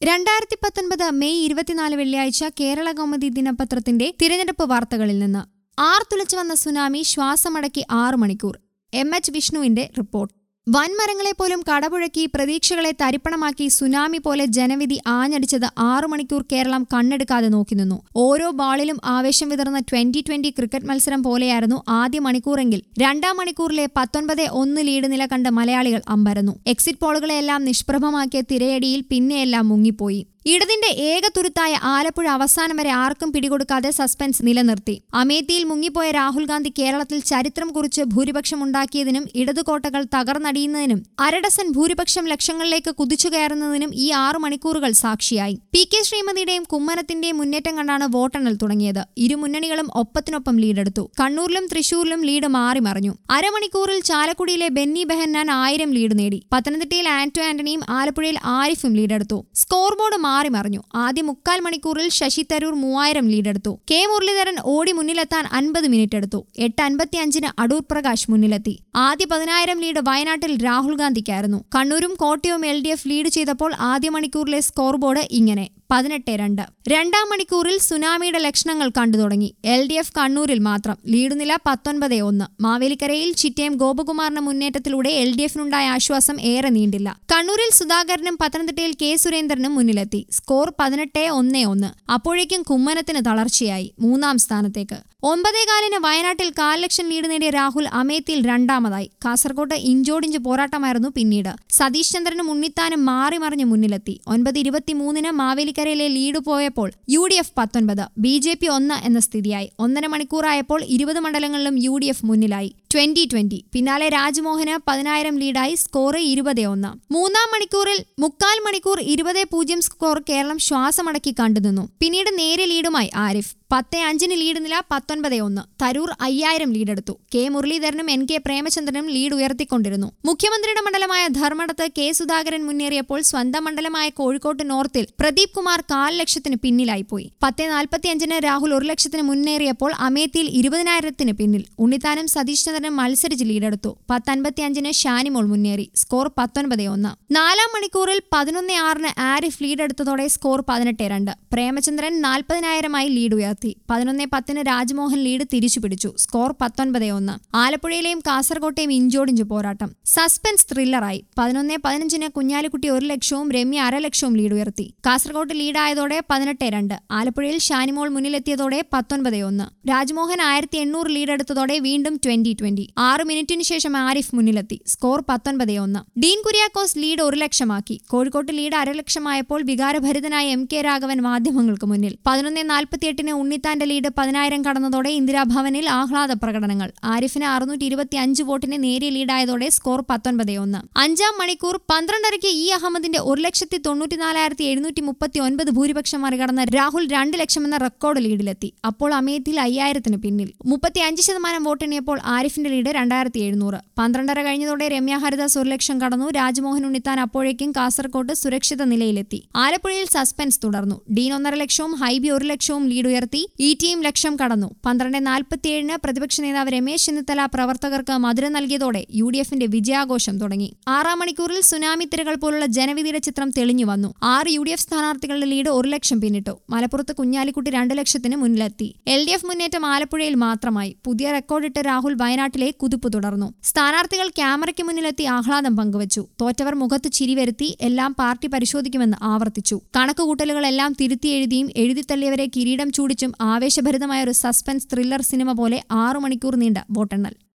രണ്ടായിരത്തി പത്തൊൻപത് മെയ് ഇരുപത്തിനാല് വെള്ളിയാഴ്ച കേരള കൗമുദി ദിനപത്രത്തിന്റെ തിരഞ്ഞെടുപ്പ് വാർത്തകളിൽ നിന്ന് ആർത്തുലച്ചു വന്ന സുനാമി ശ്വാസമടക്കി ആറു മണിക്കൂർ എം എച്ച് വിഷ്ണുവിന്റെ റിപ്പോർട്ട് വൻമരങ്ങളെ പോലും കടപുഴക്കി പ്രതീക്ഷകളെ തരിപ്പണമാക്കി സുനാമി പോലെ ജനവിധി ആഞ്ഞടിച്ചത് ആറു മണിക്കൂർ കേരളം കണ്ണെടുക്കാതെ നോക്കി നിന്നു ഓരോ ബാളിലും ആവേശം വിതർന്ന ട്വന്റി ട്വന്റി ക്രിക്കറ്റ് മത്സരം പോലെയായിരുന്നു ആദ്യ മണിക്കൂറെങ്കിൽ രണ്ടാം മണിക്കൂറിലെ പത്തൊൻപത് ഒന്ന് ലീഡ് നില കണ്ട് മലയാളികൾ അമ്പരന്നു എക്സിറ്റ് പോളുകളെല്ലാം നിഷ്പ്രഭമാക്കിയ തിരയടിയിൽ പിന്നെയെല്ലാം മുങ്ങിപ്പോയി ഇടതിന്റെ ഏക തുരുത്തായ ആലപ്പുഴ അവസാനം വരെ ആർക്കും പിടികൊടുക്കാതെ സസ്പെൻസ് നിലനിർത്തി അമേത്തിയിൽ മുങ്ങിപ്പോയ രാഹുൽ ഗാന്ധി കേരളത്തിൽ ചരിത്രം കുറിച്ച് ഭൂരിപക്ഷമുണ്ടാക്കിയതിനും ഇടതുകോട്ടകൾ തകർന്നടിയുന്നതിനും അരഡസൻ ഭൂരിപക്ഷം ലക്ഷങ്ങളിലേക്ക് കുതിച്ചു കയറുന്നതിനും ഈ ആറു മണിക്കൂറുകൾ സാക്ഷിയായി പി കെ ശ്രീമതിയുടെയും കുമ്മനത്തിന്റെയും മുന്നേറ്റം കണ്ടാണ് വോട്ടെണ്ണൽ തുടങ്ങിയത് ഇരു മുന്നണികളും ഒപ്പത്തിനൊപ്പം ലീഡെടുത്തു കണ്ണൂരിലും തൃശൂരിലും ലീഡ് മാറി മറിഞ്ഞു അരമണിക്കൂറിൽ ചാലക്കുടിയിലെ ബെന്നി ബെഹന്നാൻ ആയിരം ലീഡ് നേടി പത്തനംതിട്ടയിൽ ആന്റോ ആന്റണിയും ആലപ്പുഴയിൽ ആരിഫും ലീഡെടുത്തു സ്കോർ ബോർഡ് മാറി മറിഞ്ഞു ആദ്യ മുക്കാൽ മണിക്കൂറിൽ ശശി തരൂർ മൂവായിരം ലീഡെടുത്തു കെ മുരളീധരൻ ഓടി മുന്നിലെത്താൻ അൻപത് മിനിറ്റ് എടുത്തു എട്ട് അൻപത്തി അഞ്ചിന് അടൂർ പ്രകാശ് മുന്നിലെത്തി ആദ്യ പതിനായിരം ലീഡ് വയനാട്ടിൽ രാഹുൽ ഗാന്ധിക്കായിരുന്നു കണ്ണൂരും കോട്ടയവും എൽ ഡി എഫ് ലീഡ് ചെയ്തപ്പോൾ ആദ്യ മണിക്കൂറിലെ സ്കോർ ബോർഡ് ഇങ്ങനെ പതിനെട്ട് രണ്ട് രണ്ടാം മണിക്കൂറിൽ സുനാമിയുടെ ലക്ഷണങ്ങൾ കണ്ടു തുടങ്ങി എൽ ഡി എഫ് കണ്ണൂരിൽ മാത്രം ലീഡ് നില പത്തൊൻപത് ഒന്ന് മാവേലിക്കരയിൽ ചിറ്റയം ഗോപകുമാറിന്റെ മുന്നേറ്റത്തിലൂടെ എൽ ഡി എഫിനുണ്ടായ ആശ്വാസം ഏറെ നീണ്ടില്ല കണ്ണൂരിൽ സുധാകരനും പത്തനംതിട്ടയിൽ കെ സുരേന്ദ്രനും മുന്നിലെത്തി സ്കോർ പതിനെട്ട് ഒന്ന് ഒന്ന് അപ്പോഴേക്കും കുമ്മനത്തിന് തളർച്ചയായി മൂന്നാം സ്ഥാനത്തേക്ക് ഒമ്പതേകാലിന് വയനാട്ടിൽ കാൽ ലക്ഷം ലീഡ് നേടിയ രാഹുൽ അമേത്തിയിൽ രണ്ടാമതായി കാസർകോട്ട് ഇഞ്ചോടിഞ്ച് പോരാട്ടമായിരുന്നു പിന്നീട് സതീഷ് ചന്ദ്രനും ഉണ്ണിത്താനും മാറി മറിഞ്ഞ് മുന്നിലെത്തി ഒൻപത് ഇരുപത്തിമൂന്നിന് മാവേലിക്കരയിലെ ലീഡ് പോയപ്പോൾ യു ഡി എഫ് പത്തൊൻപത് ബി ജെ പി ഒന്ന് എന്ന സ്ഥിതിയായി ഒന്നര മണിക്കൂറായപ്പോൾ ഇരുപത് മണ്ഡലങ്ങളിലും യു ഡി എഫ് മുന്നിലായി ട്വന്റി ട്വന്റി പിന്നാലെ രാജ്മോഹന് പതിനായിരം ലീഡായി സ്കോർ ഇരുപത് ഒന്ന് മൂന്നാം മണിക്കൂറിൽ മുക്കാൽ മണിക്കൂർ ഇരുപത് പൂജ്യം സ്കോർ കേരളം ശ്വാസമടക്കി കണ്ടുനിന്നു പിന്നീട് നേരെ ലീഡുമായി ആരിഫ് പത്ത് അഞ്ചിന് ലീഡ് നില പത്തൊൻപത് ഒന്ന് തരൂർ അയ്യായിരം ലീഡെടുത്തു കെ മുരളീധരനും എൻ കെ പ്രേമചന്ദ്രനും ലീഡ് ഉയർത്തിക്കൊണ്ടിരുന്നു മുഖ്യമന്ത്രിയുടെ മണ്ഡലമായ ധർമ്മടത്ത് കെ സുധാകരൻ മുന്നേറിയപ്പോൾ സ്വന്തം മണ്ഡലമായ കോഴിക്കോട്ട് നോർത്തിൽ പ്രദീപ് കുമാർ കാൽ ലക്ഷത്തിന് പിന്നിലായിപ്പോയി പത്ത് നാൽപ്പത്തിയഞ്ചിന് രാഹുൽ ഒരു ലക്ഷത്തിന് മുന്നേറിയപ്പോൾ അമേത്തിയിൽ ഇരുപതിനായിരത്തിന് പിന്നിൽ ഉണ്ണിത്താനും സതീഷ് ചന്ദ്രനും മത്സരിച്ച് ലീഡെടുത്തു പത്ത് അൻപത്തിയഞ്ചിന് ഷാനിമോൾ മുന്നേറി സ്കോർ പത്തൊൻപത് ഒന്ന് നാലാം മണിക്കൂറിൽ പതിനൊന്ന് ആറിന് ആരിഫ് ലീഡെടുത്തതോടെ സ്കോർ പതിനെട്ട് രണ്ട് പ്രേമചന്ദ്രൻ നാൽപ്പതിനായിരമായി ലീഡ് ഉയർത്തി പതിനൊന്ന് പത്തിന് രാജ്മോഹൻ ലീഡ് തിരിച്ചുപിടിച്ചു സ്കോർ പത്തൊൻപത് ഒന്ന് ആലപ്പുഴയിലെയും കാസർകോട്ടെയും ഇഞ്ചോടിഞ്ച് പോരാട്ടം സസ്പെൻസ് ത്രില്ലറായി പതിനൊന്ന് പതിനഞ്ചിന് കുഞ്ഞാലിക്കുട്ടി ഒരു ലക്ഷവും രമ്യ അര ലക്ഷവും ലീഡ് ഉയർത്തി കാസർകോട്ട് ലീഡായതോടെ പതിനെട്ട് രണ്ട് ആലപ്പുഴയിൽ ഷാനിമോൾ മുന്നിലെത്തിയതോടെ പത്തൊൻപത് ഒന്ന് രാജ്മോഹൻ ആയിരത്തി എണ്ണൂറ് ലീഡ് എടുത്തതോടെ വീണ്ടും ട്വന്റി ട്വന്റി ആറ് മിനിറ്റിന് ശേഷം ആരിഫ് മുന്നിലെത്തി സ്കോർ പത്തൊൻപത് ഒന്ന് ഡീൻ കുര്യാക്കോസ് ലീഡ് ഒരു ലക്ഷമാക്കി കോഴിക്കോട്ട് ലീഡ് അരലക്ഷമായപ്പോൾ വികാരഭരിതനായ എം കെ രാഘവൻ മാധ്യമങ്ങൾക്ക് മുന്നിൽ പതിനൊന്ന് നാൽപ്പത്തിയെട്ടിന് ഉണ്ണിത്താന്റെ ലീഡ് പതിനായിരം കടന്നതോടെ ഇന്ദിരാഭവനിൽ ആഹ്ലാദ പ്രകടനങ്ങൾ ആരിഫിന് അറുന്നൂറ്റി ഇരുപത്തി അഞ്ച് വോട്ടിന് നേരിയ ലീഡായതോടെ സ്കോർ പത്തൊൻപത് ഒന്ന് അഞ്ചാം മണിക്കൂർ പന്ത്രണ്ടരയ്ക്ക് ഇ അഹമ്മദിന്റെ ഒരു ലക്ഷത്തി തൊണ്ണൂറ്റിനാലായിരത്തി എഴുന്നൂറ്റി മുപ്പത്തി ഒൻപത് ഭൂരിപക്ഷം മറികടന്ന രാഹുൽ രണ്ട് ലക്ഷമെന്ന റെക്കോർഡ് ലീഡിലെത്തി അപ്പോൾ അമേത്തിയിൽ അയ്യായിരത്തിന് പിന്നിൽ മുപ്പത്തി അഞ്ച് ശതമാനം വോട്ടെണ്ണിയപ്പോൾ ആരിഫിന്റെ ലീഡ് രണ്ടായിരത്തി എഴുന്നൂറ് പന്ത്രണ്ടര കഴിഞ്ഞതോടെ രമ്യ ഹരിദാസ് ഒരു ലക്ഷം കടന്നു രാജ്മോഹൻ ഉണ്ണിത്താൻ അപ്പോഴേക്കും കാസർകോട്ട് സുരക്ഷിത നിലയിലെത്തി ആലപ്പുഴയിൽ സസ്പെൻസ് തുടർന്നു ഡീൻ ഒന്നര ലക്ഷവും ഹൈബി ഒരു ലക്ഷവും ലീഡ് ഉയർത്തി ഇ ടിയും ലക്ഷം കടന്നു പന്ത്രണ്ട് നാൽപ്പത്തിയേഴിന് പ്രതിപക്ഷ നേതാവ് രമേശ് ചെന്നിത്തല പ്രവർത്തകർക്ക് മധുരം നൽകിയതോടെ യു ഡി എഫിന്റെ വിജയാഘോഷം തുടങ്ങി ആറാം മണിക്കൂറിൽ സുനാമി തിരകൾ പോലുള്ള ജനവിധിയുടെ ചിത്രം തെളിഞ്ഞു വന്നു ആറ് യു ഡി എഫ് സ്ഥാനാർത്ഥികളുടെ ലീഡ് ഒരു ലക്ഷം പിന്നിട്ടു മലപ്പുറത്ത് കുഞ്ഞാലിക്കുട്ടി രണ്ട് ലക്ഷത്തിന് മുന്നിലെത്തി എൽ ഡി എഫ് മുന്നേറ്റം ആലപ്പുഴയിൽ മാത്രമായി പുതിയ റെക്കോർഡിട്ട് രാഹുൽ വയനാട്ടിലെ കുതിപ്പ് തുടർന്നു സ്ഥാനാർത്ഥികൾ ക്യാമറയ്ക്ക് മുന്നിലെത്തി ആഹ്ലാദം പങ്കുവച്ചു തോറ്റവർ മുഖത്ത് ചിരി വരുത്തി എല്ലാം പാർട്ടി പരിശോധിക്കുമെന്ന് ആവർത്തിച്ചു കണക്കുകൂട്ടലുകളെല്ലാം തിരുത്തി എഴുതിയും എഴുതിത്തള്ളിയവരെ കിരീടം ചൂടിച്ചും ആവേശഭരിതമായ ഒരു സസ്പെൻസ് ത്രില്ലർ സിനിമ പോലെ ആറു മണിക്കൂർ നീണ്ട വോട്ടെണ്ണൽ